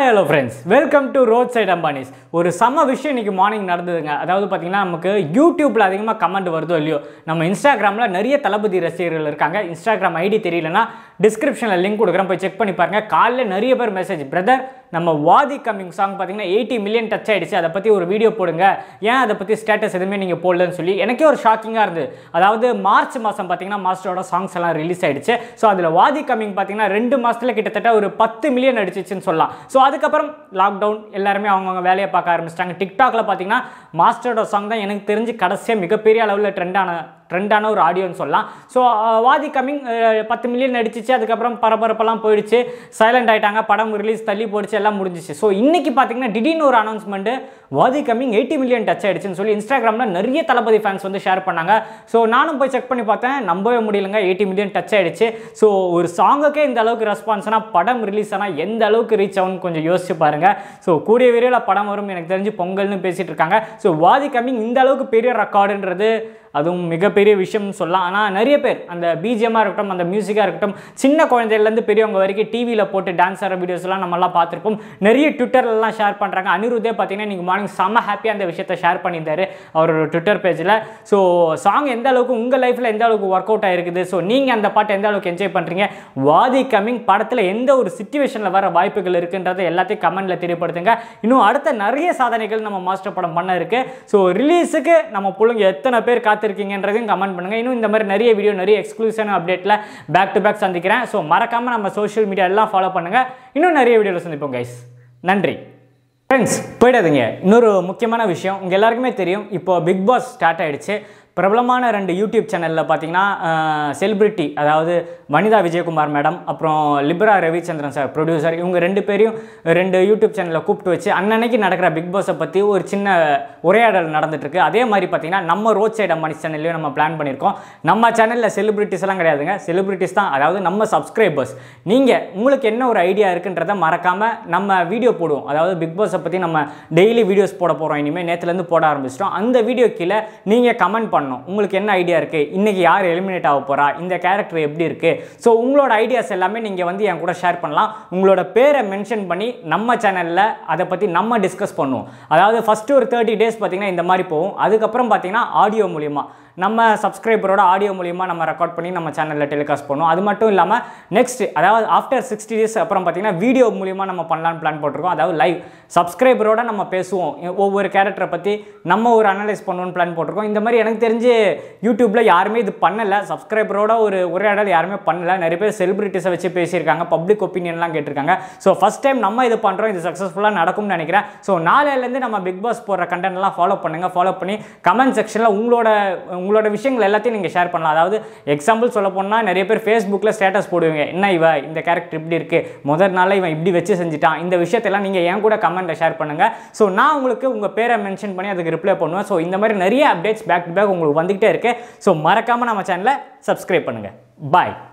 hi hello friends welcome to roadside Ambanis ஒரு செம்ம விஷயம் இன்னைக்கு மார்னிங் நடந்ததுங்க அதாவது பார்த்தீங்கன்னா நமக்கு யூடியூப்பில் அதிகமாக கமெண்ட் வருதோ இல்லையோ நம்ம இன்ஸ்டாகிராமில் நிறைய தளபதி ரசிகர்கள் இருக்காங்க இன்ஸ்டாகிராம் ஐடி தெரியலனா டிஸ்கிரிப்ஷனில் லிங்க் கொடுக்குறேன் போய் செக் பண்ணி பாருங்க காலைல நிறைய பேர் மெசேஜ் பிரதர் நம்ம வாதி கம்மிங் சாங் பார்த்தீங்கன்னா எயிட்டி மில்லியன் டச் ஆயிடுச்சு அதை பற்றி ஒரு வீடியோ போடுங்க ஏன் அதை பற்றி ஸ்டேட்டஸ் எதுவுமே நீங்கள் போடலன்னு சொல்லி எனக்கே ஒரு ஷாக்கிங்காக இருந்தது அதாவது மார்ச் மாதம் பார்த்தீங்கன்னா மாஸ்டரோட சாங்ஸ் எல்லாம் ரிலீஸ் ஆயிடுச்சு ஸோ அதில் வாதி கம்மிங் பார்த்தீங்கன்னா ரெண்டு மாதத்தில் கிட்டத்தட்ட ஒரு பத்து மில்லியன் அடிச்சிச்சுன்னு சொல்லலாம் ஸோ அதுக்கப்புறம் லாக்டவுன் எல்லாருமே அவங்கவுங்க வேலையை பார்க்க ஆரம்பிச்சிட்டாங்க டிக்டாக்ல பார்த்தீங்கன்னா மாஸ்டரோட சாங் தான் எனக்கு தெரிஞ்சு கடைசியாக மிகப்பெரிய அளவில் ட்ரெண்டான ட்ரெண்டான ஒரு ஆடியோன்னு சொல்லலாம் ஸோ வாதி கம்மிங் பத்து மில்லியன் நடிச்சிச்சு அதுக்கப்புறம் பரபரப்பெல்லாம் போயிடுச்சு சைலண்ட் ஆயிட்டாங்க படம் ரிலீஸ் தள்ளி போயிடுச்சு எல்லாம் முடிஞ்சிச்சு ஸோ இன்னைக்கு பார்த்தீங்கன்னா திடீர்னு ஒரு அனௌன்ஸ்மெண்ட் வாதி கம்மிங் எயிட்டி மில்லியன் டச் ஆயிடுச்சுன்னு சொல்லி இன்ஸ்டாகிராமில் நிறைய தளபதி ஃபேன்ஸ் வந்து ஷேர் பண்ணாங்க ஸோ நானும் போய் செக் பண்ணி பார்த்தேன் நம்பவே முடியலங்க எயிட்டி மில்லியன் டச் ஆயிடுச்சு ஸோ ஒரு சாங்குக்கே இந்த அளவுக்கு ரெஸ்பான்ஸ்னா படம் ரிலீஸ் ஆனால் எந்த அளவுக்கு ரீச் ஆகும்னு கொஞ்சம் யோசிச்சு பாருங்க ஸோ கூடிய விரைவில் படம் வரும் எனக்கு தெரிஞ்சு பொங்கல்னு பேசிட்டு இருக்காங்க ஸோ வாதி கம்மிங் இந்த அளவுக்கு பெரிய ரெக்கார்டுன்றது அதுவும் மிகப்பெரிய விஷயம்னு சொல்லலாம் ஆனால் நிறைய பேர் அந்த பிஜிஎம்மாக இருக்கட்டும் அந்த மியூசிக்காக இருக்கட்டும் சின்ன குழந்தையிலேருந்து பெரியவங்க வரைக்கும் டிவியில் போட்டு டான்ஸ் ஆகிற வீடியோஸ்லாம் நம்மலாம் பார்த்துருப்போம் நிறைய ட்விட்டர்லாம் ஷேர் பண்ணுறாங்க அனிருத்தே பார்த்தீங்கன்னா நீங்கள் மார்னிங் செம்ம ஹாப்பியாக அந்த விஷயத்தை ஷேர் பண்ணியிருந்தாரு அவரோட ட்விட்டர் பேஜில் ஸோ சாங் எந்த அளவுக்கு உங்கள் லைஃப்பில் எந்த அளவுக்கு ஒர்க் அவுட் ஆயிருக்குது ஸோ நீங்கள் அந்த பாட்டை எந்த அளவுக்கு என்ஜாய் பண்ணுறீங்க வாதி கம்மிங் படத்தில் எந்த ஒரு சுச்சுவேஷனில் வர வாய்ப்புகள் இருக்குன்றதை எல்லாத்தையும் கமெண்ட்டில் தெரியப்படுத்துங்க இன்னும் அடுத்த நிறைய சாதனைகள் நம்ம மாஸ்டர் படம் பண்ண இருக்கு ஸோ ரிலீஸுக்கு நம்ம பிள்ளைங்க எத்தனை பேர் காத்திருக்கீங்கன்றதையும் கமெண்ட் பண்ணுங்க இன்னும் இந்த மாதிரி நிறைய வீடியோ நிறைய எக்ஸ்க்ளூசிவான அப்டேட்டில் பேக் டு பேக் சந்திக்கிறேன் ஸோ மறக்காமல் நம்ம சோஷியல் மீடியா எல்லாம் ஃபாலோ பண்ணுங்க இன்னும் நிறைய வீடியோவில் சந்திப்போம் கைஸ் நன்றி ஃப்ரெண்ட்ஸ் போயிடாதீங்க இன்னொரு முக்கியமான விஷயம் உங்கள் எல்லாருக்குமே தெரியும் இப்போ பிக் பாஸ் ஸ்டார்ட் ஆயிடுச்சு பிரபலமான ரெண்டு யூடியூப் சேனலில் பார்த்தீங்கன்னா செலிபிரிட்டி அதாவது வனிதா விஜயகுமார் மேடம் அப்புறம் லிப்ரா ரவிச்சந்திரன் சார் ப்ரொடியூசர் இவங்க ரெண்டு பேரையும் ரெண்டு யூடியூப் சேனலில் கூப்பிட்டு வச்சு அன்னன்னைக்கு நடக்கிற பிக் பாஸை பற்றி ஒரு சின்ன உரையாடல் நடந்துட்டுருக்கு அதே மாதிரி பார்த்தீங்கன்னா நம்ம ரோட் சைடு அம்மானி சேனல்லையும் நம்ம பிளான் பண்ணியிருக்கோம் நம்ம சேனலில் செலிபிரிட்டிஸ் எல்லாம் கிடையாதுங்க செலிபிரிட்டிஸ் தான் அதாவது நம்ம சப்ஸ்கிரைபர்ஸ் நீங்கள் உங்களுக்கு என்ன ஒரு ஐடியா இருக்குன்றதை மறக்காமல் நம்ம வீடியோ போடுவோம் அதாவது பிக் பாஸை பற்றி நம்ம டெய்லி வீடியோஸ் போட போகிறோம் இனிமேல் நேற்றுலேருந்து போட ஆரம்பிச்சிட்டோம் அந்த வீடியோ கீழே நீங்கள் கமெண்ட் பண்ணணும் உங்களுக்கு என்ன ஐடியா இருக்குது இன்றைக்கி யார் எலிமினேட் ஆக போகிறா இந்த கேரக்டர் எப்படி இருக்குது ஸோ உங்களோட ஐடியாஸ் எல்லாமே நீங்கள் வந்து என் கூட ஷேர் பண்ணலாம் உங்களோட பேரை மென்ஷன் பண்ணி நம்ம சேனலில் அதை பற்றி நம்ம டிஸ்கஸ் பண்ணுவோம் அதாவது ஃபஸ்ட்டு ஒரு தேர்ட்டி டேஸ் பார்த்திங்கன்னா இந்த மாதிரி போகும் அதுக்கப்புறம் பார்த்தீங்கன்னா ஆடியோ மூலிமா நம்ம சப்ஸ்கிரைபரோட ஆடியோ மூலிமா நம்ம ரெக்கார்ட் பண்ணி நம்ம சேனலில் டெலிகாஸ்ட் பண்ணுவோம் அது மட்டும் இல்லாமல் நெக்ஸ்ட் அதாவது ஆஃப்டர் சிக்ஸ்டி டேஸ் அப்புறம் பார்த்தீங்கன்னா வீடியோ மூலிமா நம்ம பண்ணலான்னு பிளான் போட்டிருக்கோம் அதாவது லைவ் சப்ஸ்கிரைபரோட நம்ம பேசுவோம் ஒவ்வொரு கேரக்டரை பற்றி நம்ம ஒரு அனலைஸ் பண்ணுவோம்னு பிளான் போட்டிருக்கோம் இந்த மாதிரி எனக்கு தெரிஞ்சு யூடியூப்பில் யாருமே இது பண்ணலை சப்ஸ்கிரைபரோட ஒரு உரையாடல் யாருமே பண்ணல நிறைய பேர் செலிபிரிட்டிஸை வச்சு பேசியிருக்காங்க பப்ளிக் ஒப்பீனியன்லாம் கேட்டிருக்காங்க ஸோ ஃபஸ்ட் டைம் நம்ம இது பண்ணுறோம் இது சக்ஸஸ்ஃபுல்லாக நடக்கும்னு நினைக்கிறேன் ஸோ நாளையிலேருந்து நம்ம பிக் பாஸ் போடுற கண்டென்ட்லாம் ஃபாலோ பண்ணுங்கள் ஃபாலோ பண்ணி கமெண்ட் செக்ஷனில் உங்களோட உங்களோட விஷயங்கள் எல்லாத்தையும் நீங்கள் ஷேர் பண்ணலாம் அதாவது எக்ஸாம்பிள் சொல்ல போனால் நிறைய பேர் ஃபேஸ்புக்கில் ஸ்டேட்டஸ் போடுவீங்க என்ன இவ இந்த கேரக்டர் இப்படி இருக்குது முதல் நாளில் இவன் இப்படி வச்சு செஞ்சுட்டான் இந்த விஷயத்தெல்லாம் நீங்கள் என் கூட கமெண்ட்டில் ஷேர் பண்ணுங்கள் ஸோ நான் உங்களுக்கு உங்கள் பேரை மென்ஷன் பண்ணி அதுக்கு ரிப்ளை பண்ணுவேன் ஸோ இந்த மாதிரி நிறைய அப்டேட்ஸ் பேக் டு பேக் உங்களுக்கு வந்துகிட்டே இருக்குது ஸோ மறக்காமல் நம்ம சேனலை சப்ஸ்கிரைப் பண்ணுங்கள் பாய்